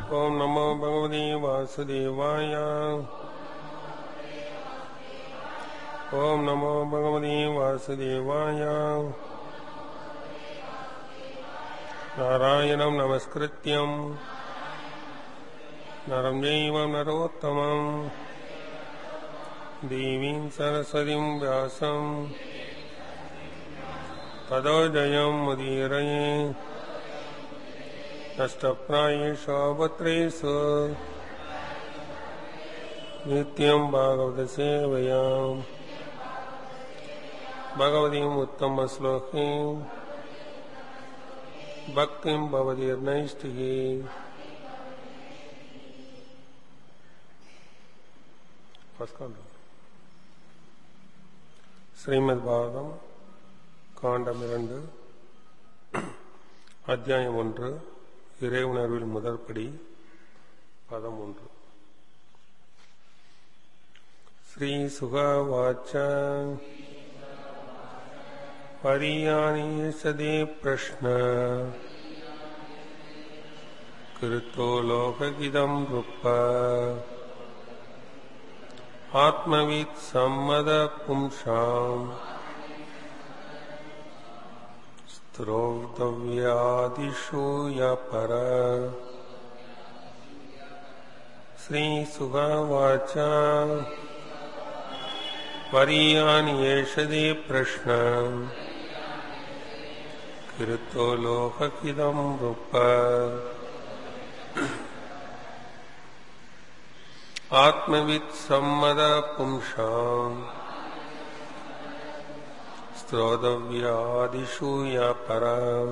ॐ नमो भगवते वासुदेवाय ॐ नमो भगवते वासुदेवाय नारायणं नमस्कृत्यम् नरं चैव नरोत्तमम् देवीं सरस्वतीं व्यासम् ततो जयं मुदीरये नष्टप्रायेष्वत्रेषु नित्यं भागवतसेवयाम् भगवतीम् उत्तमश्लोकीम् भक्तिं भवतीर्नैष्टिकी ஸ்ரீமத் பாரதம் காண்டம் இரண்டு அத்தியாயம் ஒன்று இறை உணர்வில் முதற்படி பதம் ஒன்று ஸ்ரீ சுகவாச்ச பரியாணி சதே பிரஷ்ன கிருத்தோ லோககிதம் ருப்ப ஆத்மவித் சம்மத பும்சாம் स्त्रोक्तव्यादिषु य पर श्रीसुगावाच वरीयानि एषदे प्रश्न कृतो लोककिदम् रूप आत्मवित्सम्मद पुंसाम् ஸ்ரோதவியாதிஷு யா பர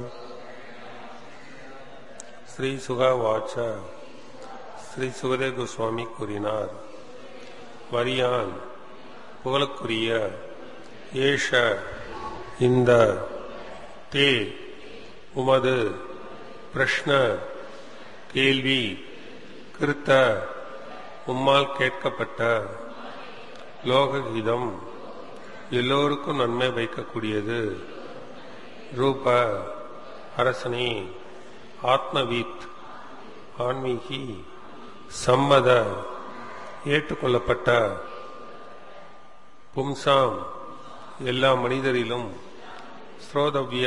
ஸ்ரீ சுகவாச்ச ஸ்ரீ சுகதேவ கோஸ்வாமி கூறினார் வரியான் புகழுக்குரிய ஏஷ இந்த தே உமது பிரஷ்ன கேள்வி கிருத்த உம்மால் கேட்கப்பட்ட லோககீதம் எல்லோருக்கும் நன்மை வைக்கக்கூடியது ரூப அரசனே ஆத்மவீத் ஆன்மீகி சம்மத ஏற்றுக்கொள்ளப்பட்ட பும்சாம் எல்லா மனிதரிலும் ஸ்ரோதவ்ய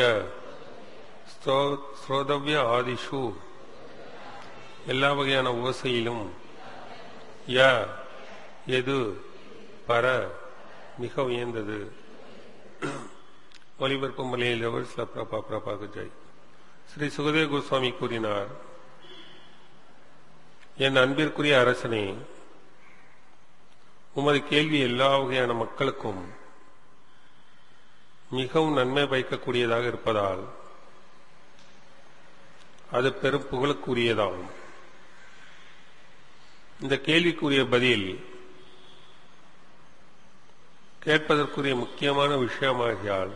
ஸ்ரோதவ்ய ஆதிஷு எல்லா வகையான ஓசையிலும் ய எது பர மிக உயர்ந்தது ஒலிபரப்பு மலையில் சில பிரபா பிரபாக ஜெய் ஸ்ரீ சுகதேவ கோஸ்வாமி கூறினார் என் அன்பிற்குரிய அரசனே உமது கேள்வி எல்லா வகையான மக்களுக்கும் மிகவும் நன்மை வைக்கக்கூடியதாக இருப்பதால் அது பெரும் புகழுக்குரியதாகும் இந்த கேள்விக்குரிய பதில் கேட்பதற்குரிய முக்கியமான விஷயமாகியால்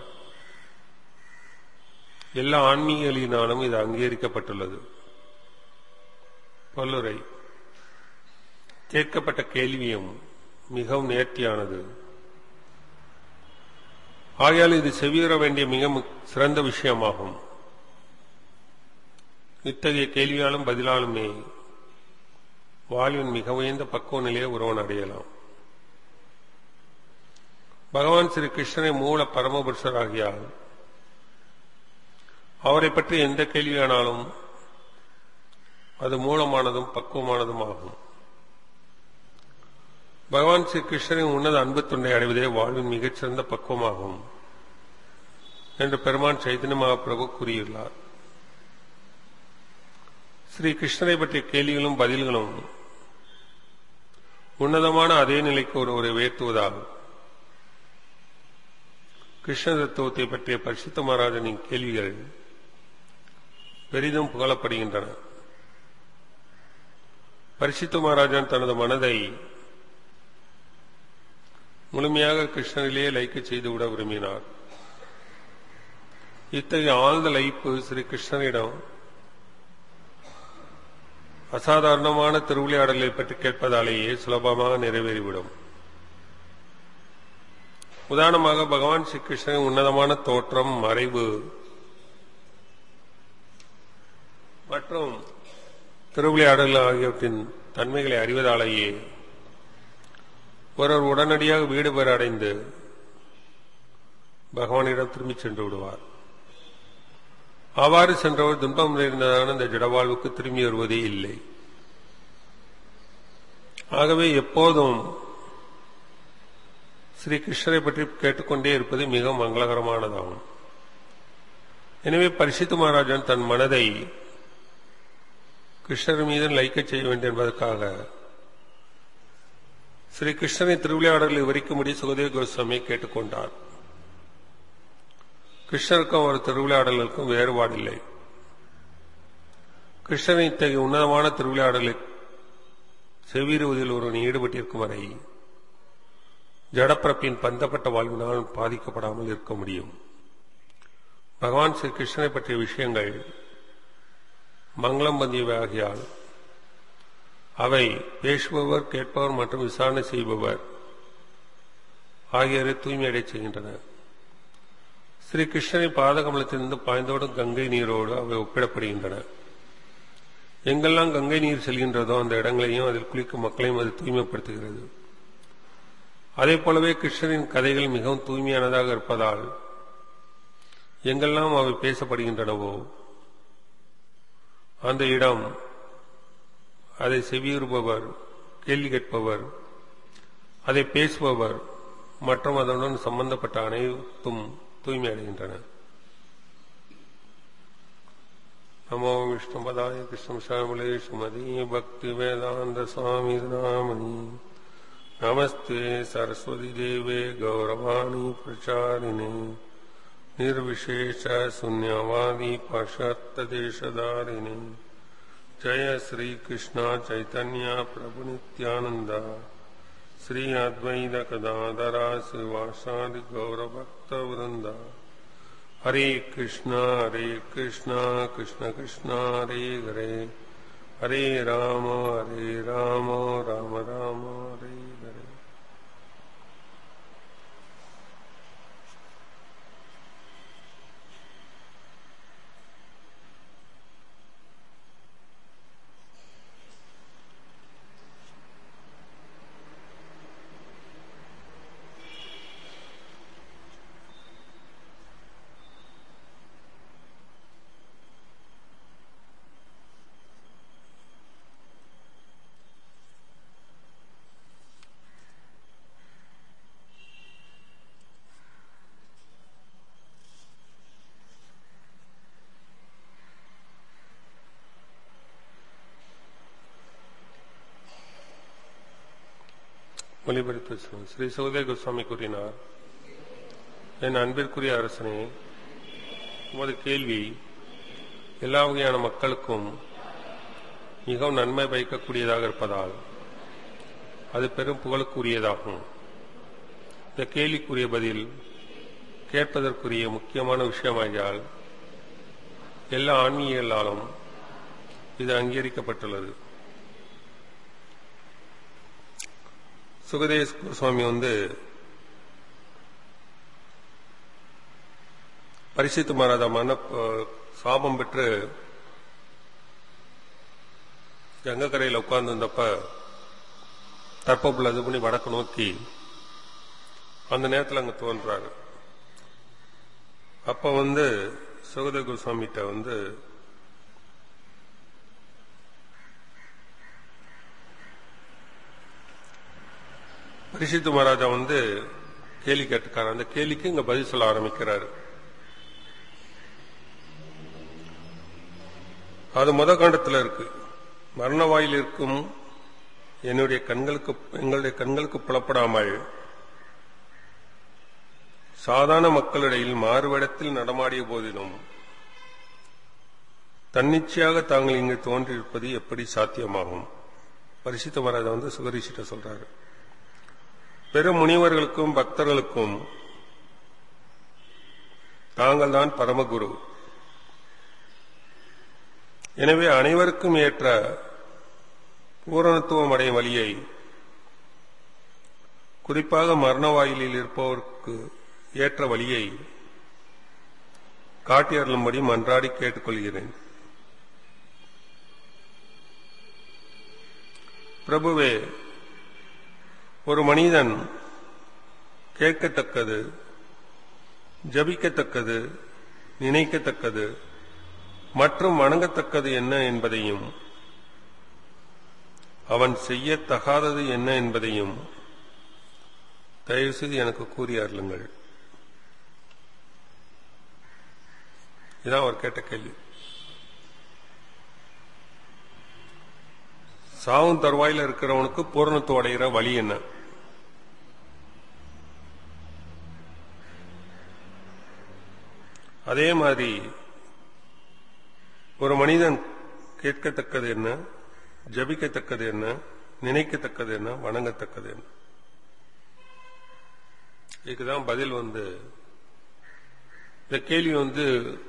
எல்லா ஆன்மீகங்களினாலும் இது அங்கீகரிக்கப்பட்டுள்ளது பொல்லுரை கேட்கப்பட்ட கேள்வியும் மிகவும் நேர்த்தியானது ஆகையால் இது செவியுற வேண்டிய மிக சிறந்த விஷயமாகும் இத்தகைய கேள்வியாலும் பதிலாலுமே வாழ்வின் மிக உயர்ந்த பக்குவ நிலையை ஒருவன் அடையலாம் பகவான் ஸ்ரீ கிருஷ்ணனை மூல பரமபுருஷராகியால் அவரை பற்றி எந்த கேள்வியானாலும் அது மூலமானதும் பக்குவமானதும் ஆகும் பகவான் ஸ்ரீ கிருஷ்ணனின் உன்னத அன்பு தொண்டை அடைவதே வாழ்வின் மிகச்சிறந்த பக்குவமாகும் என்று பெருமான் சைதன்ய மகாபிரபு கூறியுள்ளார் ஸ்ரீ கிருஷ்ணனை பற்றிய கேள்விகளும் பதில்களும் உன்னதமான அதே நிலைக்கு ஒருவரை உயர்த்துவதாகும் கிருஷ்ண தத்துவத்தை பற்றிய பரிசுத்த மகாராஜனின் கேள்விகள் பெரிதும் புகழப்படுகின்றன பரிசுத்த மகாராஜன் தனது மனதை முழுமையாக கிருஷ்ணனிலேயே லைக்க செய்துவிட விரும்பினார் இத்தகைய ஆழ்ந்த லைப்பு ஸ்ரீ கிருஷ்ணனிடம் அசாதாரணமான திருவிளையாடலை பற்றி கேட்பதாலேயே சுலபமாக நிறைவேறிவிடும் உதாரணமாக பகவான் ஸ்ரீ கிருஷ்ணனின் உன்னதமான தோற்றம் மறைவு மற்றும் திருவிளையாடல் ஆகியவற்றின் தன்மைகளை அறிவதாலேயே ஒருவர் உடனடியாக வீடு பெற அடைந்து பகவானிடம் திரும்பிச் சென்று விடுவார் அவ்வாறு சென்றவர் துன்பம் நிறைந்ததான இந்த ஜடவாழ்வுக்கு திரும்பி வருவதே இல்லை ஆகவே எப்போதும் ஸ்ரீ கிருஷ்ணரை பற்றி கேட்டுக்கொண்டே இருப்பது மிக மங்களகரமானதாகும் எனவே பரிசித்து மகாராஜன் தன் மனதை கிருஷ்ணர் மீது லைக்கச் செய்ய வேண்டும் என்பதற்காக ஸ்ரீ கிருஷ்ணனை திருவிளையாடல்களை விவரிக்கும்படி சுகதேவ கோஸ்வாமியை கேட்டுக்கொண்டார் கிருஷ்ணருக்கும் அவர் திருவிளையாடலுக்கும் வேறுபாடில்லை கிருஷ்ணரின் இத்தகைய உன்னதமான திருவிளையாடலை செவிறுவதில் ஒருவன் ஈடுபட்டிருக்கும் வரை ஜடப்பிறப்பின் பந்தப்பட்ட வாழ்வினால் பாதிக்கப்படாமல் இருக்க முடியும் பகவான் ஸ்ரீ கிருஷ்ணனை பற்றிய விஷயங்கள் மங்களம் பந்தியவையாகியால் அவை பேசுபவர் கேட்பவர் மற்றும் விசாரணை செய்பவர் ஆகியோரை தூய்மையடைச் செய்கின்றன ஸ்ரீ கிருஷ்ணனின் பாதகமலத்திலிருந்து பாய்ந்தோடும் கங்கை நீரோடு அவை ஒப்பிடப்படுகின்றன எங்கெல்லாம் கங்கை நீர் செல்கின்றதோ அந்த இடங்களையும் அதில் குளிக்கும் மக்களையும் அது தூய்மைப்படுத்துகிறது அதே போலவே கிருஷ்ணரின் கதைகள் மிகவும் தூய்மையானதாக இருப்பதால் எங்கெல்லாம் அவை பேசப்படுகின்றனவோ அந்த இடம் அதை செவியுறுபவர் கேள்வி கேட்பவர் அதை பேசுபவர் மற்றும் அதனுடன் சம்பந்தப்பட்ட அனைத்தும் தூய்மை அடைகின்றன நமோ விஷ்ணுபதாய கிருஷ்ணசாமலே சுமதி பக்தி வேதாந்த சுவாமி நாமணி நமஸ்தே சரஸ்வதி தேவே கௌரவாணி பிரச்சாரிணே निर्विशेष शून्यवादी पाश्चात्य देशधारिणी जय श्री कृष्ण चैतन्य प्रभु नित्यानंद श्री अद्वैत कदाधरा शिवासादि गौरभक्त वृंद हरे कृष्ण हरे कृष्ण कृष्ण कृष्ण हरे हरे हरे राम हरे राम राम राम हरे हरे ஒலிபரித்து சொல்லுங்கள். ஸ்ரீ சௌதே கோஸ்வாமி கூறினார் என் அன்பிற்குரிய அரசனே உமது கேள்வி எல்லா வகையான மக்களுக்கும் மிகவும் நன்மை பயக்கக்கூடியதாக இருப்பதால் அது பெரும் புகழுக்குரியதாகும் இந்த கேள்விக்குரிய பதில் கேட்பதற்குரிய முக்கியமான விஷயமாகியால் எல்லா ஆன்மீகங்களாலும் இது அங்கீகரிக்கப்பட்டுள்ளது சுகதேஷ் கோஸ்வாமி வந்து பரிசுத்து மாறாத மன சாபம் பெற்று கங்கக்கரையில் உட்கார்ந்துருந்தப்ப தற்பப்புல இது பண்ணி வடக்கு நோக்கி அந்த நேரத்தில் அங்க தோன்றாரு அப்ப வந்து சுகதேவ கோஸ்வாமிகிட்ட வந்து பரிசுத்து மகாராஜா வந்து கேள்வி கேட்டுக்காரு அந்த கேள்விக்கு இங்க பதில் சொல்ல ஆரம்பிக்கிறாரு அது முத காண்டத்தில் இருக்கு மரண வாயில் இருக்கும் என்னுடைய கண்களுக்கு எங்களுடைய கண்களுக்கு புலப்படாமல் சாதாரண மக்களிடையில் மாறுவிடத்தில் நடமாடிய போதிலும் தன்னிச்சையாக தாங்கள் இங்கு தோன்றியிருப்பது எப்படி சாத்தியமாகும் பரிசுத்த மகாராஜா வந்து சுகரிஷிட்ட சொல்றாரு பெரும் முனிவர்களுக்கும் பக்தர்களுக்கும் தாங்கள் தான் பரமகுரு எனவே அனைவருக்கும் ஏற்ற பூரணத்துவம் அடையும் வழியை குறிப்பாக மரண வாயிலில் இருப்பவருக்கு ஏற்ற வழியை காட்டி அருளும்படி மன்றாடி கேட்டுக்கொள்கிறேன் பிரபுவே ஒரு மனிதன் கேட்கத்தக்கது ஜபிக்கத்தக்கது நினைக்கத்தக்கது மற்றும் வணங்கத்தக்கது என்ன என்பதையும் அவன் செய்யத்தகாதது என்ன என்பதையும் தயவுசெய்து எனக்கு கூறி அருளுங்கள் இதான் அவர் கேட்ட கேள்வி சாவும் தருவாயில இருக்கிறவனுக்கு பூரணத்துவம் அடைகிற வழி என்ன அதே மாதிரி ஒரு மனிதன் கேட்கத்தக்கது என்ன ஜபிக்கத்தக்கது என்ன நினைக்கத்தக்கது என்ன வணங்கத்தக்கது என்ன இதுக்குதான் பதில் வந்து இந்த கேள்வி வந்து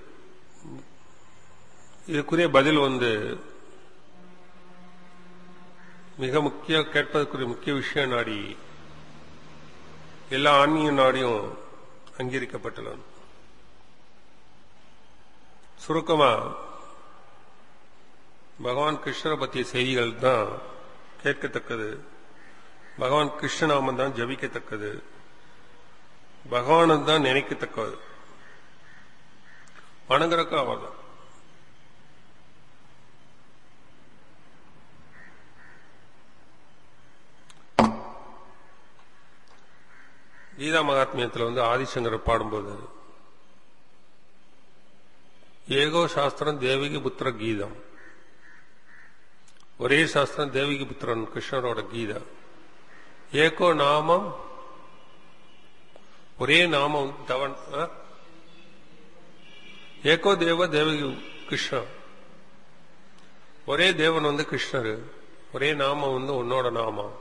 இதுக்குரிய பதில் வந்து மிக முக்கிய கேட்பதற்குரிய முக்கிய விஷயம் நாடி எல்லா ஆன்மீக நாடியும் அங்கீகரிக்கப்பட்டுள்ளது சுருக்கமா பகவான் கிருஷ்ணரை பற்றிய செய்திகள் தான் கேட்கத்தக்கது பகவான் கிருஷ்ணநாமம் தான் ஜபிக்கத்தக்கது பகவானன் தான் நினைக்கத்தக்கது வணங்குறக்கு அவர் தான் கீதா மகாத்மியத்தில் வந்து ஆதிசங்கர் பாடும்போது ஏகோ சாஸ்திரம் தேவிகி புத்திர கீதம் ஒரே சாஸ்திரம் தேவிகி புத்திரன் கிருஷ்ணரோட கீதா ஏகோ நாமம் ஒரே நாமம் தவன் ஆ? ஏகோ தேவ தேவகி கிருஷ்ணன் ஒரே தேவன் வந்து கிருஷ்ணர் ஒரே நாமம் வந்து உன்னோட நாமம்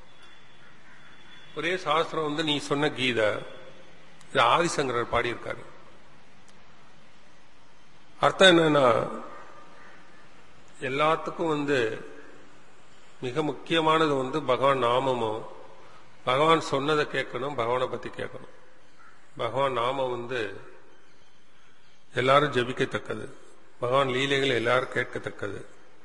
ஒரே சாஸ்திரம் வந்து நீ சொன்ன கீதை இது ஆதிசங்கரர் பாடியிருக்காரு அர்த்தம் என்னன்னா எல்லாத்துக்கும் வந்து மிக முக்கியமானது வந்து பகவான் நாமமும் பகவான் சொன்னதை கேட்கணும் பகவானை பத்தி கேட்கணும் பகவான் நாமம் வந்து எல்லாரும் ஜெபிக்கத்தக்கது பகவான் லீலைகள் எல்லாரும் கேட்கத்தக்கது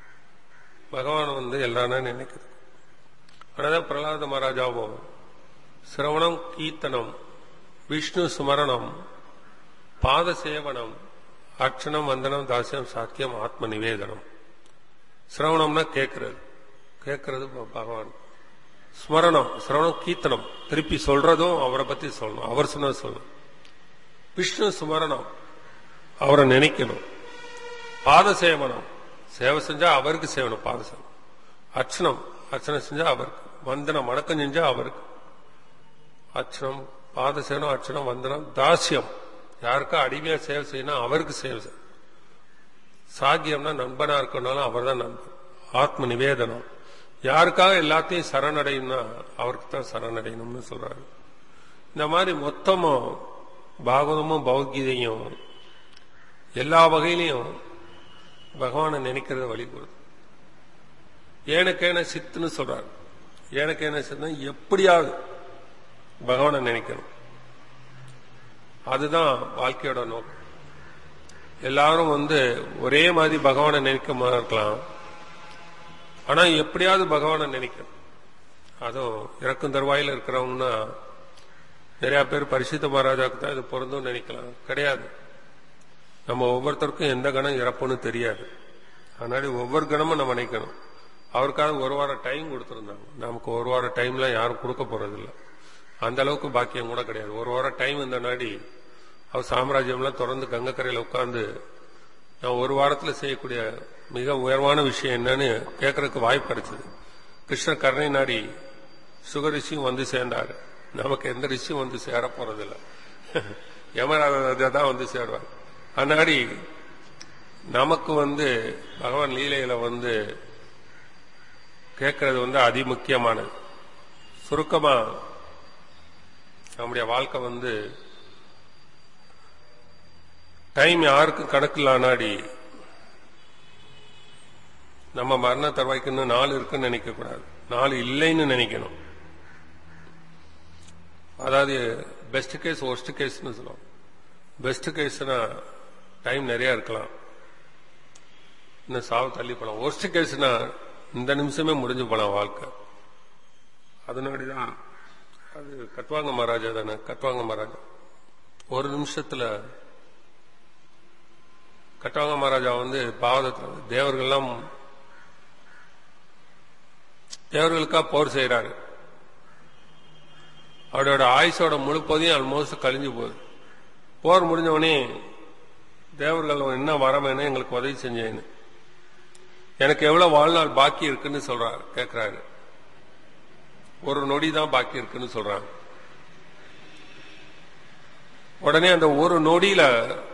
பகவான் வந்து எல்லாரும் நினைக்கிறது ஆனாதான் பிரகலாத மகாராஜாவும் சிரவணம் கீர்த்தனம் விஷ்ணு சுமரணம் பாத சேவனம் அர்ச்சனம் வந்தனம் தாசியம் சாத்தியம் ஆத்ம நிவேதனம் சிரவணம்னா கேட்கறது கேட்கறது ப- பகவான் ஸ்மரணம் சிரவணம் கீர்த்தனம் திருப்பி சொல்றதும் அவரை பத்தி சொல்லணும் அவர் சொன்னது சொல்லணும் விஷ்ணு சுமரணம் அவரை நினைக்கணும் பாத சேவனம் சேவை செஞ்சா அவருக்கு சேவனம் பாத சேவனம் அர்ச்சனம் அர்ச்சனை செஞ்சா அவருக்கு வந்தனம் வணக்கம் செஞ்சா அவருக்கு அர்ச்சனம் பாத சேவனம் அர்ச்சனம் வந்தனம் தாசியம் யாருக்கா அடிமையா சேவை செய்யணும் அவருக்கு சேவை செய்யணும் சாக்கியம்னா நண்பனா இருக்கனாலும் அவர் தான் நண்பன் ஆத்ம நிவேதனம் யாருக்காக எல்லாத்தையும் சரணடையணும்னா அவருக்கு தான் சரணடையணும்னு சொல்றாரு இந்த மாதிரி மொத்தமும் பாகவதமும் பகவத்கீதையும் எல்லா வகையிலையும் பகவானை நினைக்கிறத வழி கொடுத்து ஏனக்கேன சித்துன்னு சொல்றாரு ஏனக்கேன சித்துனா எப்படியாவது பகவானை நினைக்கணும் அதுதான் வாழ்க்கையோட நோக்கம் எல்லாரும் வந்து ஒரே மாதிரி பகவானை நினைக்க இருக்கலாம் ஆனா எப்படியாவது பகவானை நினைக்கணும் அதுவும் இறக்கும் தருவாயில் இருக்கிறவங்கன்னா நிறைய பேர் பரிசுத்த மகாராஜாவுக்கு தான் இது பொருந்தும் நினைக்கலாம் கிடையாது நம்ம ஒவ்வொருத்தருக்கும் எந்த கணம் இறப்புன்னு தெரியாது அதனால ஒவ்வொரு கணமும் நம்ம நினைக்கணும் அவருக்காக ஒரு வாரம் டைம் கொடுத்துருந்தாங்க நமக்கு ஒரு வாரம் டைம்லாம் யாரும் கொடுக்க போறதில்ல அந்த அளவுக்கு பாக்கியம் கூட கிடையாது ஒரு வாரம் டைம் இந்த நாடி அவர் சாம்ராஜ்யம்லாம் தொடர்ந்து கங்கக்கரையில் உட்கார்ந்து நான் ஒரு வாரத்தில் செய்யக்கூடிய மிக உயர்வான விஷயம் என்னன்னு கேட்கறதுக்கு வாய்ப்பு கிடைச்சது கிருஷ்ண கருணை நாடி சுக ரிஷியும் வந்து சேர்ந்தாரு நமக்கு எந்த ரிஷியும் வந்து சேர போறதில்ல யமராஜா தான் வந்து சேருவார் அந்நாடி நமக்கு வந்து பகவான் லீலையில வந்து கேட்கறது வந்து அதிமுக்கியமானது சுருக்கமா நம்முடைய வாழ்க்கை வந்து டைம் யாருக்கும் கணக்கில் நாடி நம்ம மரண தருவாய்க்குன்னு நாலு இருக்குன்னு நினைக்க கூடாது நாலு இல்லைன்னு நினைக்கணும் அதாவது பெஸ்ட் கேஸ் ஒர்ஸ்ட் கேஸ்னு சொல்லுவோம் பெஸ்ட் கேஸ்னா டைம் நிறைய இருக்கலாம் இன்னும் சாவு தள்ளி போலாம் ஒர்ஸ்ட் கேஸ்னா இந்த நிமிஷமே முடிஞ்சு போலாம் வாழ்க்கை அதனாடிதான் அது கத்வாங்க மகாராஜா தானே கத்வாங்க மகாராஜா ஒரு நிமிஷத்துல கத்வாங்க மகாராஜா வந்து பாவதத்தில் தேவர்கள்லாம் தேவர்களுக்கா போர் செய்யறாரு அவரோட ஆயுசோட முழுப்பதையும் ஆல்மோஸ்ட் கழிஞ்சு போகுது போர் முடிஞ்சவனே தேவர்கள் என்ன வரமேனு எங்களுக்கு உதவி செஞ்சேன்னு எனக்கு எவ்வளவு வாழ்நாள் பாக்கி இருக்குன்னு சொல்றாரு கேட்கிறாரு ஒரு நொடி தான் பாக்கி இருக்குன்னு சொல்றாங்க உடனே அந்த ஒரு நொடியில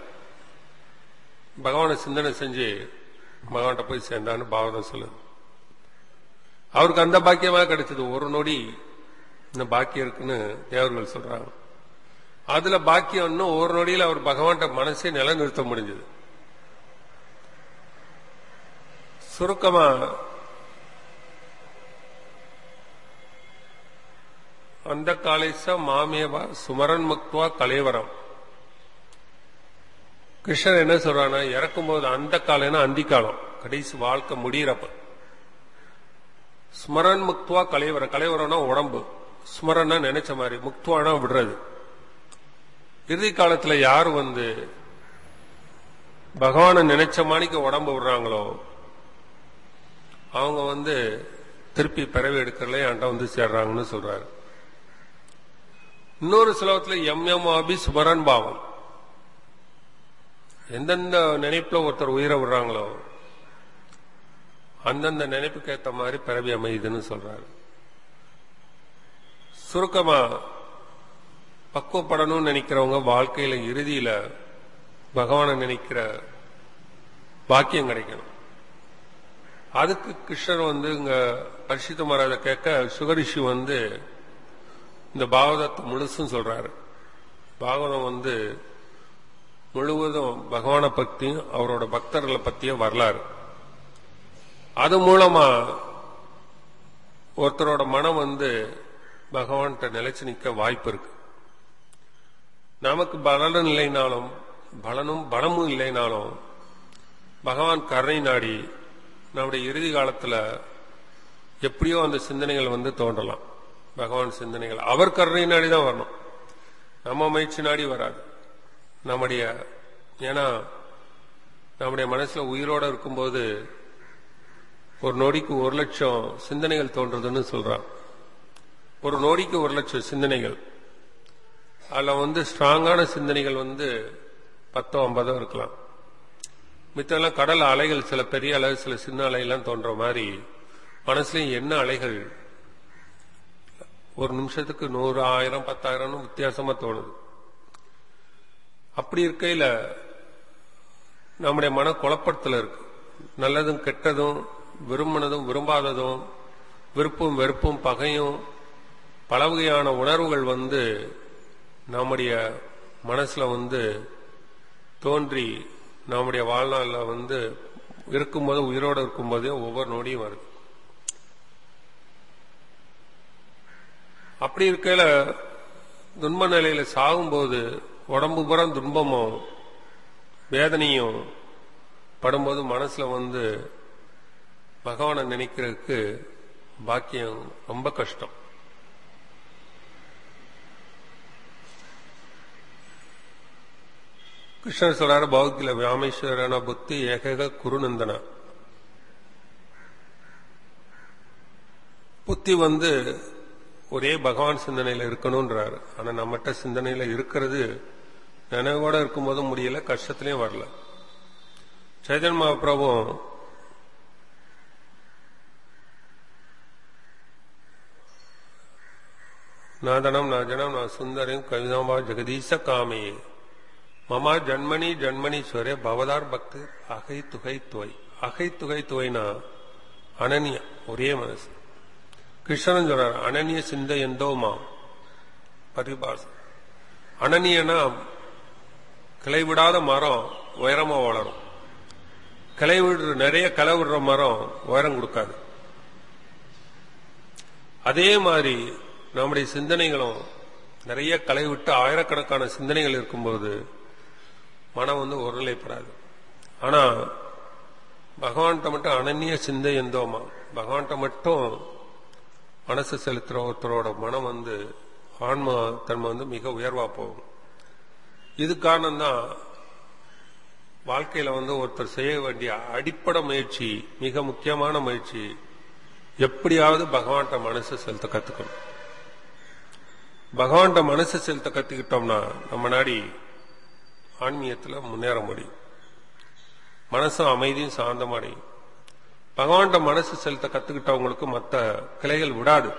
பகவானை சிந்தனை செஞ்சு பகவான்கிட்ட போய் சேர்ந்தான்னு பாவதம் சொல்லுது அவருக்கு அந்த பாக்கியமா கிடைச்சது ஒரு நொடி இந்த பாக்கியம் இருக்குன்னு தேவர்கள் சொல்றாங்க அதுல பாக்கியம் இன்னும் ஒரு நொடியில் அவர் பகவான்கிட்ட மனசே நிலைநிறுத்த முடிஞ்சது சுருக்கமா அந்த காலேச மாமேவா சுமரன் முக்துவா கலேவரம் கிருஷ்ணன் என்ன சொல்றானா இறக்கும்போது அந்த காலைனா அந்தி காலம் கடைசி வாழ்க்கை முடியிறப்ப ஸ்மரன் முக்துவா கலைவரம் கலைவரம்னா உடம்பு ஸ்மரன்னா நினைச்ச மாதிரி முக்துவானா விடுறது இறுதி காலத்துல யார் வந்து பகவானை நினைச்ச மாணிக்கு உடம்பு விடுறாங்களோ அவங்க வந்து திருப்பி பிறவி எடுக்கிறதுல என்கிட்ட வந்து சேர்றாங்கன்னு சொல்றாரு இன்னொரு ஸ்லோகத்துல எம் எம் அபி சுமரன் பாவம் எந்தெந்த நினைப்புல ஒருத்தர் உயிரை விடுறாங்களோ அந்தந்த நினைப்புக்கு ஏத்த மாதிரி பிறவி அமையுதுன்னு சொல்றாரு சுருக்கமா பக்குவப்படணும்னு நினைக்கிறவங்க வாழ்க்கையில இறுதியில பகவானை நினைக்கிற பாக்கியம் கிடைக்கணும் அதுக்கு கிருஷ்ணர் வந்து இங்க பரிசுத்த மகாராஜ கேட்க சுகரிஷி வந்து இந்த பாகவதத்தை முழுசும் சொல்றாரு பாகவதம் வந்து முழுவதும் பகவானை பத்தியும் அவரோட பக்தர்களை பத்திய வரலாறு அது மூலமா ஒருத்தரோட மனம் வந்து பகவான்கிட்ட நிலைச்சு நிக்க வாய்ப்பு இருக்கு நமக்கு பலனும் இல்லைனாலும் பலனும் பலமும் இல்லைனாலும் பகவான் கருணை நாடி நம்முடைய இறுதி காலத்துல எப்படியோ அந்த சிந்தனைகள் வந்து தோன்றலாம் பகவான் சிந்தனைகள் அவர் கருணை நாடி தான் வரணும் நம்ம முயற்சி நாடி வராது நம்முடைய ஏன்னா நம்முடைய மனசுல உயிரோட இருக்கும்போது ஒரு நொடிக்கு ஒரு லட்சம் சிந்தனைகள் தோன்றதுன்னு சொல்றான் ஒரு நொடிக்கு ஒரு லட்சம் சிந்தனைகள் அதுல வந்து ஸ்ட்ராங்கான சிந்தனைகள் வந்து பத்தோ ஐம்பதோ இருக்கலாம் மித்தெல்லாம் கடல் அலைகள் சில பெரிய அலை சில சின்ன அலையெல்லாம் தோன்ற மாதிரி மனசுலயும் என்ன அலைகள் ஒரு நிமிஷத்துக்கு நூறு ஆயிரம் பத்தாயிரம்னு வித்தியாசமா தோணுது அப்படி இருக்கையில நம்முடைய மன குழப்பத்துல இருக்கு நல்லதும் கெட்டதும் விரும்பினதும் விரும்பாததும் விருப்பும் வெறுப்பும் பகையும் பல வகையான உணர்வுகள் வந்து நம்முடைய மனசுல வந்து தோன்றி நம்முடைய வாழ்நாளில் வந்து இருக்கும்போது உயிரோடு இருக்கும்போதே ஒவ்வொரு நொடியும் வருது அப்படி இருக்கையில துன்ப நிலையில சாகும்போது உடம்பு புறம் துன்பமும் வேதனையும் படும்போது மனசுல வந்து பகவானை நினைக்கிறதுக்கு பாக்கியம் ரொம்ப கஷ்டம் கிருஷ்ணர் சொல்றாரு பௌத்தில வியாமேஸ்வரன புத்தி ஏக குருநந்தன புத்தி வந்து ஒரே பகவான் சிந்தனையில இருக்கணும்ன்றாரு ஆனா நம்மகிட்ட சிந்தனையில இருக்கிறது நினைவோட இருக்கும்போது முடியல கஷ்டத்திலையும் வரல சைதன் மகாபிரபு நாதனம் நாஜனம் நான் சுந்தரம் கவிதாம்பா ஜெகதீச காமையே மமா ஜன்மணி ஜன்மணீஸ்வரே பவதார் பக்தி அகை துகை துவை அகை துகை துவைனா அனன்யா ஒரே மனசு கிருஷ்ணன் சொல்றார் அனன்ய சிந்த எந்தோமா பரிபாசம் அனனியனா கிளை விடாத மரம் உயரமா வளரும் கிளை விடுற நிறைய கிளை விடுற மரம் உயரம் கொடுக்காது அதே மாதிரி நம்முடைய சிந்தனைகளும் நிறைய களை விட்டு ஆயிரக்கணக்கான சிந்தனைகள் இருக்கும்போது மனம் வந்து ஒருநிலைப்படாது ஆனா பகவான்கிட்ட மட்டும் அனன்ய சிந்தை எந்தோமா பகவான்கிட்ட மட்டும் மனசு செலுத்துற ஒருத்தரோட மனம் வந்து ஆன்ம தன்மை வந்து மிக உயர்வா போகும் இது காரணம்தான் வாழ்க்கையில வந்து ஒருத்தர் செய்ய வேண்டிய அடிப்படை முயற்சி மிக முக்கியமான முயற்சி எப்படியாவது பகவான்கிட்ட மனசு செலுத்த கத்துக்கணும் பகவான்கிட்ட மனசு செலுத்த கத்துக்கிட்டோம்னா நம்ம நாடி ஆன்மீகத்துல முன்னேற முடியும் மனசும் அமைதியும் சாந்தமடையும் பகவான்கிட்ட மனசு செலுத்த கத்துக்கிட்டவங்களுக்கு மற்ற கிளைகள் விடாது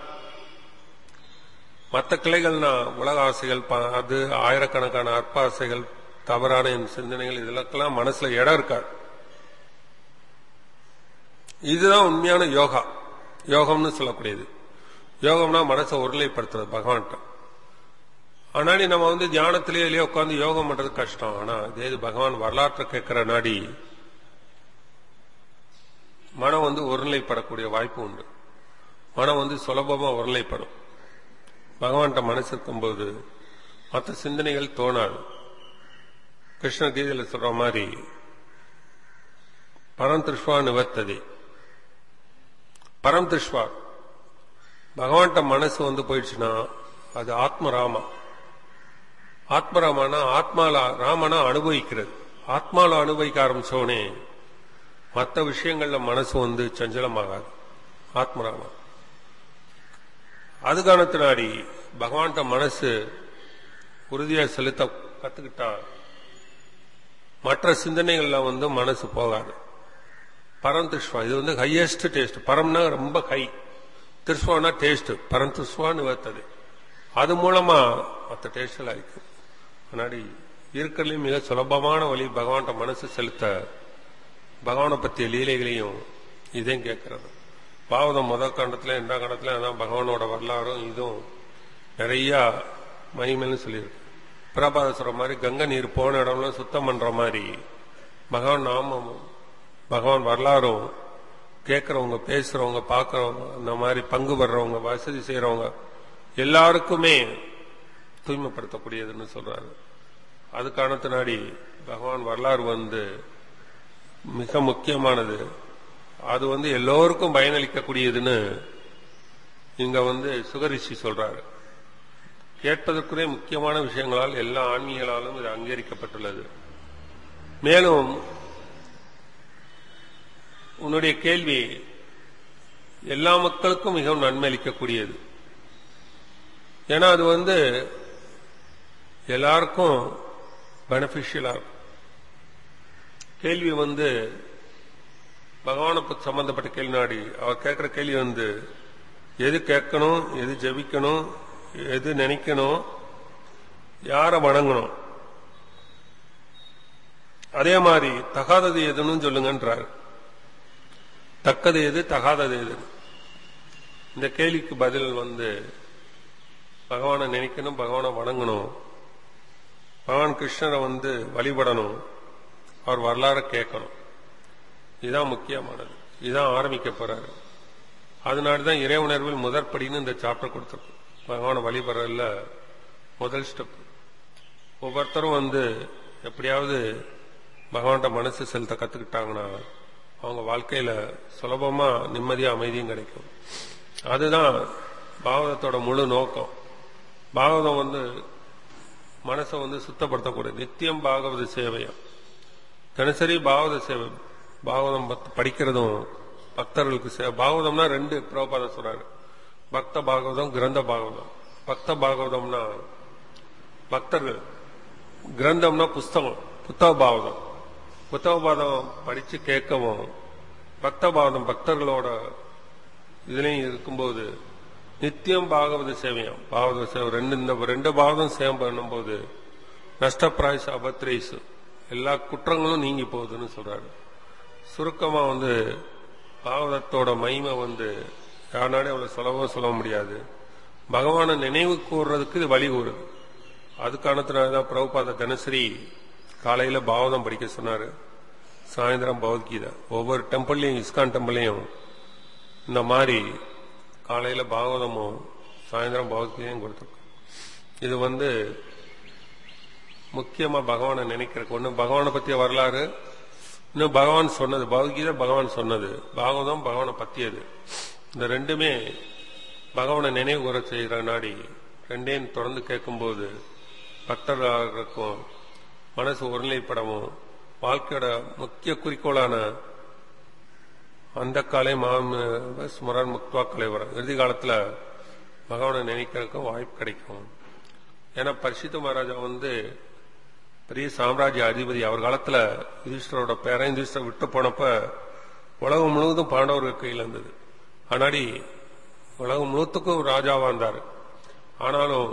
மற்ற கிளைகள்னா உலக ஆசைகள் ப- அது ஆயிரக்கணக்கான அற்ப ஆசைகள் தவறான சிந்தனைகள் இதெல்லாம் மனசுல இடம் இருக்காது இதுதான் உண்மையான யோகா யோகம்னு சொல்லக்கூடியது யோகம்னா மனசை ஒருநிலைப்படுத்துறது பகவான்கிட்ட ஆனாடி நம்ம வந்து தியானத்திலேயே இல்லையோ உட்காந்து யோகம் பண்றது கஷ்டம் ஆனா இதே இது பகவான் வரலாற்றை கேட்கிற நாடி மனம் வந்து ஒருநிலைப்படக்கூடிய வாய்ப்பு உண்டு மனம் வந்து சுலபமா ஒருநிலைப்படும் பகவான்கிட்ட மனசு இருக்கும்போது மற்ற சிந்தனைகள் தோணாது கிருஷ்ண கீதையில சொல்ற மாதிரி பரம் திருஷ்வா நிவர்த்தது பரம் திருஷ்வா பகவான்கிட்ட மனசு வந்து போயிடுச்சுன்னா அது ஆத்மராமா ஆத்மராமானா ஆத்மால ராமனா அனுபவிக்கிறது ஆத்மால அனுபவிக்க ஆரம்பிச்சோடனே மற்ற விஷயங்கள்ல மனசு வந்து சஞ்சலமாகாது ஆத்மராமா அது காரணத்தினாடி பகவான்கிட்ட மனசு உறுதியா செலுத்த கத்துக்கிட்டா மற்ற சிந்தனைகள்ல வந்து மனசு போகாது பரம் திருஷ்வா இது வந்து ஹையஸ்ட் டேஸ்ட் பரம்னா ரொம்ப ஹை திருஷ்வானா டேஸ்ட் பரம் திருஷ்வான்னு வத்தது அது மூலமா மற்ற டேஸ்ட் எல்லாம் இருக்கு முன்னாடி இருக்கிறதுலயும் மிக சுலபமான வழி பகவான்கிட்ட மனசு செலுத்த பகவானை பற்றிய லீலைகளையும் இதையும் கேட்கறது பாவதம் முத காண்டத்துல இரண்டாம் காண்டத்துல அதான் பகவானோட வரலாறும் இதுவும் நிறைய மகிமைன்னு சொல்லியிருக்கு பிரபாத சொல்ற மாதிரி கங்கை நீர் போன இடம்லாம் சுத்தம் பண்ற மாதிரி பகவான் நாமமும் பகவான் வரலாறும் கேட்கறவங்க பேசுறவங்க பார்க்கறவங்க அந்த மாதிரி பங்கு பெறவங்க வசதி செய்யறவங்க எல்லாருக்குமே தூய்மைப்படுத்தக்கூடியதுன்னு சொல்றாரு அது காரணத்தினாடி பகவான் வரலாறு வந்து மிக முக்கியமானது அது வந்து எல்லோருக்கும் பயனளிக்கக்கூடியதுன்னு இங்க வந்து சுகரிஷி சொல்றாரு கேட்பதற்குரிய முக்கியமான விஷயங்களால் எல்லா ஆன்மீகளாலும் இது அங்கீகரிக்கப்பட்டுள்ளது மேலும் உன்னுடைய கேள்வி எல்லா மக்களுக்கும் மிகவும் நன்மை அளிக்கக்கூடியது ஏன்னா அது வந்து எல்லாருக்கும் பெனிஃபிஷியலா இருக்கும் கேள்வி வந்து பகவானை பத்தி சம்பந்தப்பட்ட கேள்வி நாடி அவர் கேட்கிற கேள்வி வந்து எது கேட்கணும் எது ஜெபிக்கணும் எது நினைக்கணும் யாரை வணங்கணும் அதே மாதிரி தகாதது எதுன்னு சொல்லுங்கன்றார் தக்கது எது தகாதது எது இந்த கேள்விக்கு பதில் வந்து பகவானை நினைக்கணும் பகவானை வணங்கணும் பகவான் கிருஷ்ணரை வந்து வழிபடணும் அவர் வரலாறு கேட்கணும் இதுதான் முக்கியமானது இதுதான் ஆரம்பிக்க போறாரு அதனாலதான் இறை உணர்வில் முதற்படின்னு இந்த சாப்டர் கொடுத்துருக்கு பகவானை வழிபடுறதுல முதல் ஸ்டெப் ஒவ்வொருத்தரும் வந்து எப்படியாவது பகவான்கிட்ட மனசு செலுத்த கத்துக்கிட்டாங்கன்னா அவங்க வாழ்க்கையில சுலபமா நிம்மதியா அமைதியும் கிடைக்கும் அதுதான் பாகவதத்தோட முழு நோக்கம் பாகவதம் வந்து மனசை வந்து சுத்தப்படுத்தக்கூடிய நித்தியம் பாகவத சேவையம் தினசரி பாகவத சேவை பாகவதம் பத்- படிக்கிறதும் பக்தர்களுக்கு சே- பாகவதம்னா ரெண்டு பிரபாதம் சொல்றாரு பக்த பாகவதம் கிரந்த பாகவதம் பக்த பாகவதம்னா பக்தர்கள் கிரந்தம்னா புஸ்தகம் புத்தக பாவதம் புத்தக பாதம் படிச்சு கேட்கவும் பக்த பாவதம் பக்தர்களோட இதுலயும் இருக்கும்போது நித்தியம் பாகவத சேவையம் பாகவத சேவை ரெண்டு இந்த ரெண்டு பாகவதம் சேவை பண்ணும்போது நஷ்டப்பிராய்ஸ் அபத்ரேஸ் எல்லா குற்றங்களும் நீங்கி போகுதுன்னு சொல்றாரு சுருக்கமா வந்து பாகவதத்தோட மகிமை வந்து யாருனாலே அவ்வளவு சுலபம் சொல்ல முடியாது பகவானை நினைவு கூறுறதுக்கு இது வழி கூறுது அது காரணத்தினாலதான் பிரபுபாத தினசரி காலையில பாவதம் படிக்க சொன்னாரு சாயந்தரம் பகவத்கீதை ஒவ்வொரு டெம்பிள்லையும் இஸ்கான் டெம்பிளையும் இந்த மாதிரி காலையில பாகவதமும் சாயந்தரம் பகவத்கீதையும் கொடுத்துருக்கு இது வந்து முக்கியமா பகவானை நினைக்கிறதுக்கு ஒண்ணு பகவானை பத்திய வரலாறு இன்னும் பகவான் சொன்னது பகவத்கீதை பகவான் சொன்னது பாகவதம் பகவானை பத்தியது இந்த ரெண்டுமே பகவானை நினைவு கூற செய்கிற நாடி ரெண்டையும் தொடர்ந்து கேட்கும்போது பக்தர்களுக்கும் மனசு ஒருநிலைப்படவும் வாழ்க்கையோட முக்கிய குறிக்கோளான அந்த காலை மாம் ஸ்மரன் முக்துவா கலைவரம் இறுதி காலத்துல பகவானை நினைக்கிறதுக்கும் வாய்ப்பு கிடைக்கும் ஏன்னா பரிசுத்த மகாராஜா வந்து பெரிய சாம்ராஜ்ய அதிபதி அவர் காலத்துல யுதிஷ்டரோட பேரன் யுதிஷ்டர் விட்டு போனப்ப உலகம் முழுவதும் பாண்டவர்கள் கையில் இருந்தது ஆனாடி உலகம் முழுத்துக்கும் ராஜாவா இருந்தார் ஆனாலும்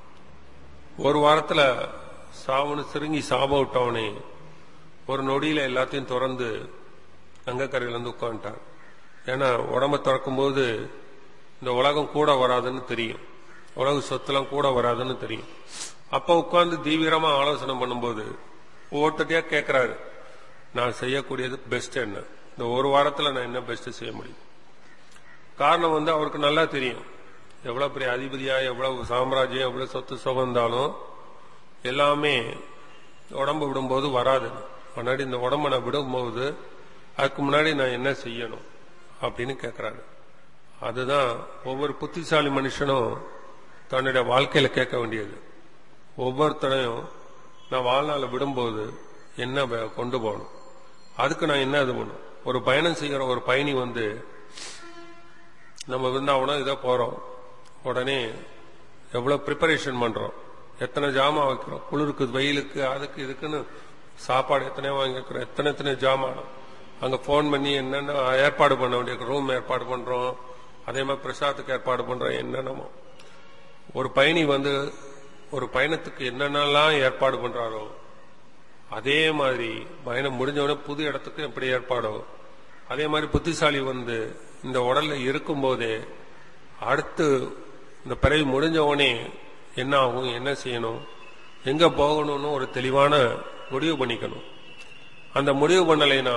ஒரு வாரத்துல சாவனு சிறுங்கி சாபம் விட்டவனே ஒரு நொடியில எல்லாத்தையும் திறந்து கங்கக்கரையில இருந்து உட்காந்துட்டார் ஏன்னா உடம்ப திறக்கும் போது இந்த உலகம் கூட வராதுன்னு தெரியும் உலக சொத்துலாம் கூட வராதுன்னு தெரியும் அப்ப உட்கார்ந்து தீவிரமா ஆலோசனை பண்ணும்போது ஒவ்வொருத்தையா கேட்கிறாரு நான் செய்யக்கூடியது பெஸ்ட் என்ன இந்த ஒரு வாரத்துல நான் என்ன பெஸ்ட் செய்ய முடியும் காரணம் வந்து அவருக்கு நல்லா தெரியும் எவ்வளவு பெரிய அதிபதியா எவ்வளவு சாம்ராஜ்யம் எவ்வளவு சொத்து சுகந்தாலும் எல்லாமே உடம்பு விடும்போது வராது முன்னாடி இந்த உடம்ப நான் விடும்போது அதுக்கு முன்னாடி நான் என்ன செய்யணும் அப்படின்னு கேட்கிறாரு அதுதான் ஒவ்வொரு புத்திசாலி மனுஷனும் தன்னுடைய வாழ்க்கையில கேட்க வேண்டியது ஒவ்வொருத்தரையும் நான் வாழ்நாள விடும்போது என்ன வ- கொண்டு போகணும் அதுக்கு நான் என்ன இது பண்ணும் ஒரு பயணம் செய்யற ஒரு பயணி வந்து நம்ம விருந்தாவனம் இதை போறோம் உடனே எவ்வளவு ப்ரிப்பரேஷன் பண்றோம் எத்தனை ஜாமான் வைக்கிறோம் குளிருக்கு வெயிலுக்கு அதுக்கு இதுக்குன்னு சாப்பாடு எத்தனை வாங்கிக்கிறோம் எத்தனை எத்தனை ஜாமான் அங்க ஃபோன் பண்ணி என்னென்ன ஏற்பாடு பண்ண வேண்டிய ரூம் ஏற்பாடு பண்றோம் அதே மாதிரி பிரசாதத்துக்கு ஏற்பாடு பண்றோம் என்னென்னமோ ஒரு பயணி வந்து ஒரு பயணத்துக்கு என்னென்னலாம் ஏற்பாடு பண்றாரோ அதே மாதிரி பயணம் முடிஞ்சவொடனே புது இடத்துக்கு எப்படி ஏற்பாடோ அதே மாதிரி புத்திசாலி வந்து இந்த உடல்ல இருக்கும்போதே அடுத்து இந்த பிறவி முடிஞ்சவனே என்ன ஆகும் என்ன செய்யணும் எங்க போகணும்னு ஒரு தெளிவான முடிவு பண்ணிக்கணும் அந்த முடிவு பண்ணலைன்னா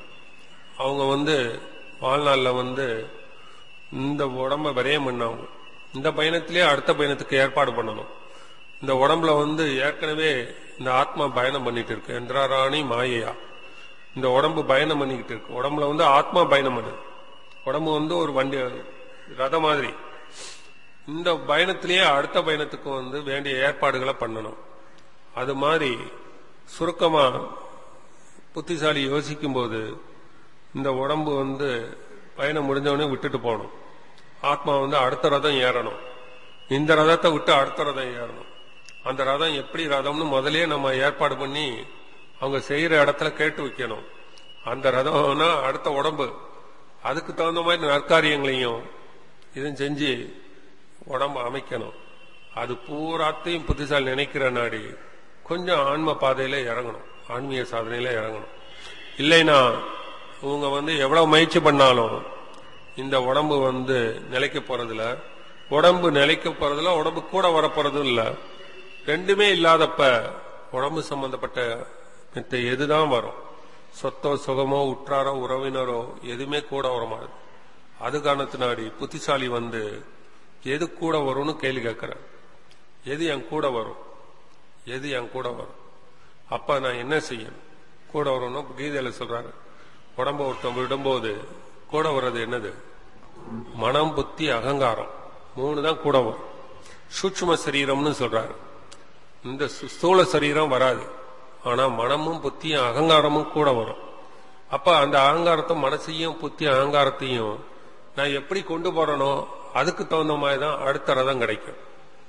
அவங்க வந்து வாழ்நாள்ல வந்து இந்த உடம்ப விரயம் பண்ணாங்க இந்த பயணத்திலே அடுத்த பயணத்துக்கு ஏற்பாடு பண்ணணும் இந்த உடம்புல வந்து ஏற்கனவே இந்த ஆத்மா பயணம் பண்ணிட்டு இருக்கு எந்திராராணி மாயையா இந்த உடம்பு பயணம் பண்ணிக்கிட்டு இருக்கு உடம்புல வந்து ஆத்மா பயணம் பண்ணுது உடம்பு வந்து ஒரு வண்டி ரத மாதிரி இந்த பயணத்திலேயே அடுத்த பயணத்துக்கு வந்து வேண்டிய ஏற்பாடுகளை பண்ணணும் அது மாதிரி சுருக்கமா புத்திசாலி யோசிக்கும் போது இந்த உடம்பு வந்து பயணம் முடிஞ்சவொடனே விட்டுட்டு போகணும் ஆத்மா வந்து அடுத்த ரதம் ஏறணும் இந்த ரதத்தை விட்டு அடுத்த ரதம் ஏறணும் அந்த ரதம் எப்படி ரதம்னு முதல்லயே நம்ம ஏற்பாடு பண்ணி அவங்க செய்யற இடத்துல கேட்டு வைக்கணும் அந்த ரதம்னா அடுத்த உடம்பு அதுக்கு தகுந்த மாதிரி நற்காரியங்களையும் இதுவும் செஞ்சு உடம்பு அமைக்கணும் அது பூராத்தையும் புத்திசாலி நினைக்கிற நாடி கொஞ்சம் ஆன்ம பாதையில இறங்கணும் ஆன்மீக சாதனையில இறங்கணும் இல்லைன்னா இவங்க வந்து எவ்வளவு முயற்சி பண்ணாலும் இந்த உடம்பு வந்து நிலைக்க போறதுல உடம்பு நிலைக்க போறதுல உடம்பு கூட வர போறதும் இல்ல ரெண்டுமே இல்லாதப்ப உடம்பு சம்பந்தப்பட்ட மித்த எதுதான் வரும் சொத்தோ சுகமோ உற்றாரோ உறவினரோ எதுவுமே கூட வரமாது அது காரணத்தினாடி புத்திசாலி வந்து எது கூட வரும்னு கேள்வி கேட்கிறார் எது என் கூட வரும் எது என் கூட வரும் அப்ப நான் என்ன செய்யணும் கூட வரும்னு கீதையில சொல்றாரு உடம்ப ஒருத்தன் விடும்போது கூட வர்றது என்னது மனம் புத்தி அகங்காரம் மூணு தான் கூட வரும் சூட்சும சரீரம்னு சொல்றாரு இந்த சு- ஸ்தூல சரீரம் வராது ஆனா மனமும் புத்தியும் அகங்காரமும் கூட வரும் அப்ப அந்த அகங்காரத்தை மனசையும் புத்தி அகங்காரத்தையும் நான் எப்படி கொண்டு போறேனோ அதுக்கு தகுந்த மாதிரி தான் அடுத்த ரதம் கிடைக்கும்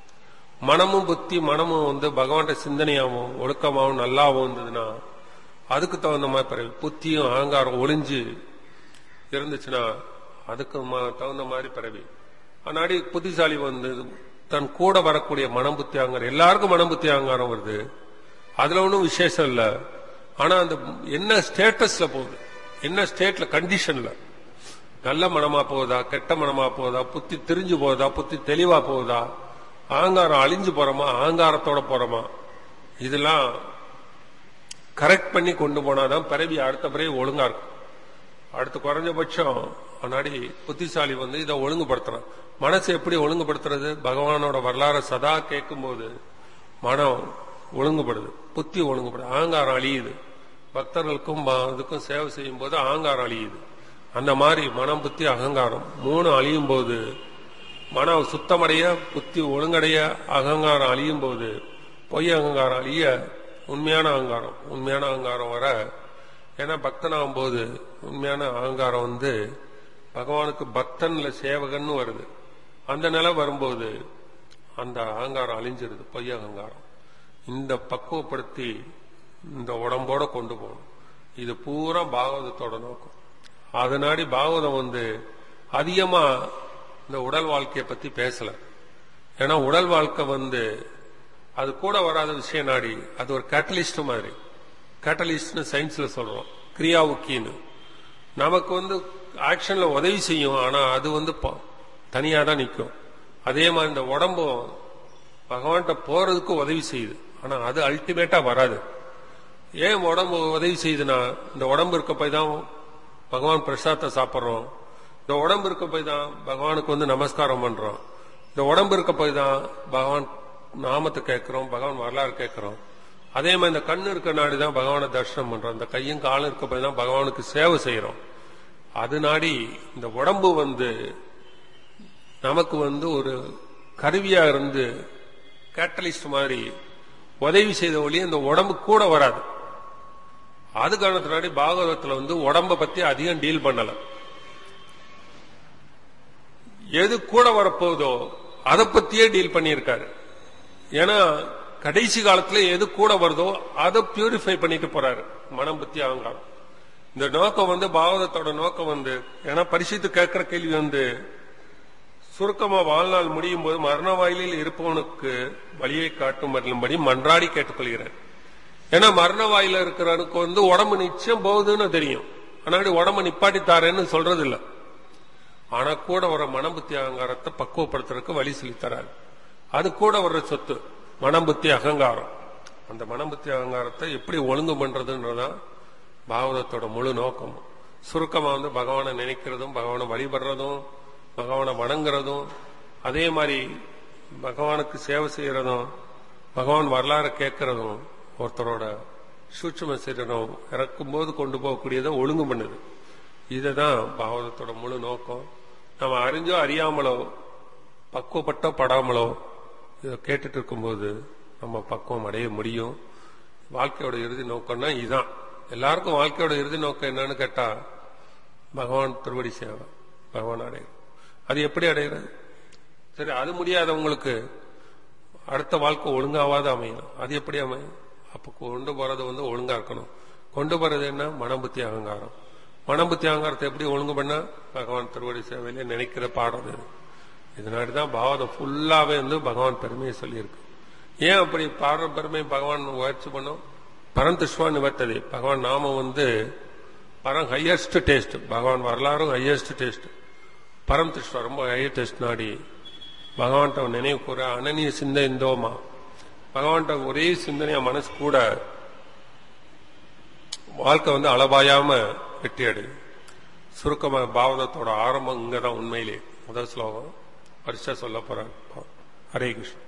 மனமும் புத்தி மனமும் வந்து பகவான்ட சிந்தனையாகவும் ஒழுக்கமாகவும் நல்லாவும் இருந்ததுன்னா அதுக்கு தகுந்த மாதிரி பிறகு புத்தியும் அகங்காரம் ஒளிஞ்சு இருந்துச்சுன்னா அதுக்கு ம- தகுந்த மாதிரி பிறவி ஆனாடி புத்திசாலி வந்து தன் கூட வரக்கூடிய மனம் புத்தி அகங்காரம் எல்லாருக்கும் மனம் புத்தி அகங்காரம் வருது அதுல ஒன்றும் விசேஷம் இல்ல ஆனா அந்த என்ன ஸ்டேட்டஸ்ல போகுது என்ன ஸ்டேட்ல கண்டிஷன்ல நல்ல மனமா போகுதா கெட்ட மனமா போகுதா புத்தி திரிஞ்சு போகுதா புத்தி தெளிவா போகுதா அகங்காரம் அழிஞ்சு போறோமா அகங்காரத்தோட போறோமா இதெல்லாம் கரெக்ட் பண்ணி கொண்டு போனாதான் பிறவி அடுத்த பிறவி ஒழுங்கா இருக்கும் அடுத்து குறைஞ்சபட்சம் முன்னாடி புத்திசாலி வந்து இதை ஒழுங்குபடுத்துறான் மனசை எப்படி ஒழுங்குபடுத்துறது பகவானோட வரலாறு சதா கேட்கும்போது மனம் ஒழுங்குபடுது புத்தி ஒழுங்குபடுது அகங்காரம் அழியுது பக்தர்களுக்கும் ப- இதுக்கும் சேவை செய்யும் போது அகங்காரம் அழியுது அந்த மாதிரி மனம் புத்தி அகங்காரம் மூணு அழியும் போது மனம் சுத்தமடைய புத்தி ஒழுங்கடைய அகங்காரம் அழியும் போது பொய் அகங்காரம் அழிய உண்மையான அகங்காரம் உண்மையான அகங்காரம் வர ஏன்னா பக்தனாகும் போது உண்மையான அகங்காரம் வந்து பகவானுக்கு பக்தன்ல சேவகன்னு வருது அந்த நிலை வரும்போது அந்த அகங்காரம் அழிஞ்சிருது பொய் அகங்காரம் இந்த பக்குவப்படுத்தி இந்த உடம்போட கொண்டு போகணும் இது பூரா பாகவதத்தோட நோக்கம் அதனாடி பாகவதம் வந்து அதிகமா இந்த உடல் வாழ்க்கையை பத்தி பேசல ஏன்னா உடல் வாழ்க்கை வந்து அது கூட வராத விஷயம் நாடி அது ஒரு கேட்டலிஸ்ட் மாதிரி கேட்டலிஸ்ட்னு சயின்ஸ்ல சொல்றோம் கிரியாவுக்கின்னு நமக்கு வந்து ஆக்ஷன்ல உதவி செய்யும் ஆனா அது வந்து ப- தனியா தான் நிற்கும் அதே மாதிரி இந்த உடம்பும் பகவான்கிட்ட போறதுக்கு உதவி செய்யுது ஆனா அது அல்டிமேட்டா வராது ஏன் உடம்பு உதவி செய்யுதுன்னா இந்த உடம்பு இருக்க போய் தான் பகவான் பிரசாதத்தை சாப்பிட்றோம் இந்த உடம்பு இருக்க போய் தான் பகவானுக்கு வந்து நமஸ்காரம் பண்றோம் இந்த உடம்பு இருக்க போய் தான் பகவான் நாமத்தை கேட்கிறோம் பகவான் வரலாறு கேட்கிறோம் அதே மாதிரி இந்த கண்ணு இருக்க நாடி தான் பகவானை தரிசனம் பண்றோம் இந்த கையும் காலும் இருக்க போய் தான் பகவானுக்கு சேவை செய்யறோம் அது நாடி இந்த உடம்பு வந்து நமக்கு வந்து ஒரு கருவியா இருந்து கேட்டலிஸ்ட் மாதிரி உதவி செய்த ஒளி இந்த உடம்பு கூட வராது அது காரணத்தினாடி பாகவதத்துல வந்து உடம்ப பத்தி அதிகம் டீல் பண்ணல எது கூட வரப்போகுதோ அதை பத்தியே டீல் பண்ணியிருக்காரு ஏன்னா கடைசி காலத்துல எது கூட வருதோ அதை பியூரிஃபை பண்ணிட்டு போறாரு மனம் புத்தி அகங்காரம் இந்த நோக்கம் வந்து பாகவதத்தோட நோக்கம் வந்து ஏன்னா பரிசுத்து கேட்கிற கேள்வி வந்து சுருக்கமா வாழ்நாள் முடியும் போது மரண வாயிலில் இருப்பவனுக்கு வழியை காட்டும் வரும்படி மன்றாடி கேட்டுக்கொள்கிறேன் ஏன்னா மரண வாயில இருக்கிறவனுக்கு வந்து உடம்பு நிச்சயம் போகுதுன்னு தெரியும் ஆனா உடம்பு நிப்பாட்டி தாரேன்னு சொல்றது இல்ல ஆனா கூட வர மனபுத்தி அகங்காரத்தை பக்குவப்படுத்துறதுக்கு வழி சொல்லித் தராரு அது கூட வர்ற சொத்து மனபுத்தி அகங்காரம் அந்த மனபுத்தி அகங்காரத்தை எப்படி ஒழுங்கு பண்றதுன்றதான் பாகவதத்தோட முழு நோக்கம் சுருக்கமா வந்து பகவானை நினைக்கிறதும் பகவானை வழிபடுறதும் பகவானை வணங்குறதும் அதே மாதிரி பகவானுக்கு சேவை செய்யறதும் பகவான் வரலாறு கேட்கறதும் ஒருத்தரோட சூட்சும சரீரம் இறக்கும்போது கொண்டு போகக்கூடியதை ஒழுங்கு பண்ணுது இதுதான் பாகவதத்தோட முழு நோக்கம் நம்ம அறிஞ்சோ அறியாமலோ பக்குவப்பட்டோ படாமலோ இதை கேட்டுட்டு இருக்கும்போது நம்ம பக்குவம் அடைய முடியும் வாழ்க்கையோட இறுதி நோக்கம்னா இதுதான் எல்லாருக்கும் வாழ்க்கையோட இறுதி நோக்கம் என்னன்னு கேட்டா பகவான் திருவடி சேவை பகவான் அடையும் அது எப்படி அடைகிறது சரி அது முடியாதவங்களுக்கு அடுத்த வாழ்க்கை ஒழுங்காவாத அமையணும் அது எப்படி அமையும் அப்ப கொண்டு போறது வந்து ஒழுங்கா இருக்கணும் கொண்டு போறது என்ன மனபுத்தி அகங்காரம் மனபுத்தி அகங்காரத்தை எப்படி ஒழுங்கு பண்ணா பகவான் திருவடி சேவையில நினைக்கிற பாடுறது இதனாடிதான் பாவதம் ஃபுல்லாவே வந்து பகவான் பெருமையை சொல்லியிருக்கு ஏன் அப்படி பாடுற பெருமை பகவான் முயற்சி பண்ணோம் பரந்துஷ்வா நிவர்த்தது பகவான் நாமம் வந்து பரம் ஹையஸ்ட் டேஸ்ட் பகவான் வரலாறும் ஹையஸ்ட் டேஸ்ட் பரம் திருஷ்வா ரொம்ப ஹையர் டேஸ்ட் நாடி பகவான்கிட்ட நினைவு கூற அனனிய சிந்தை இந்தோமா பகவான்கிட்ட ஒரே சிந்தனையா மனசு கூட வாழ்க்கை வந்து அளவாயாம வெற்றி அடையும் சுருக்கமா பாவதத்தோட ஆரம்பம் இங்கதான் உண்மையிலே முதல் ஸ்லோகம் பரிசா சொல்ல போறாங்க ஹரே கிருஷ்ணன்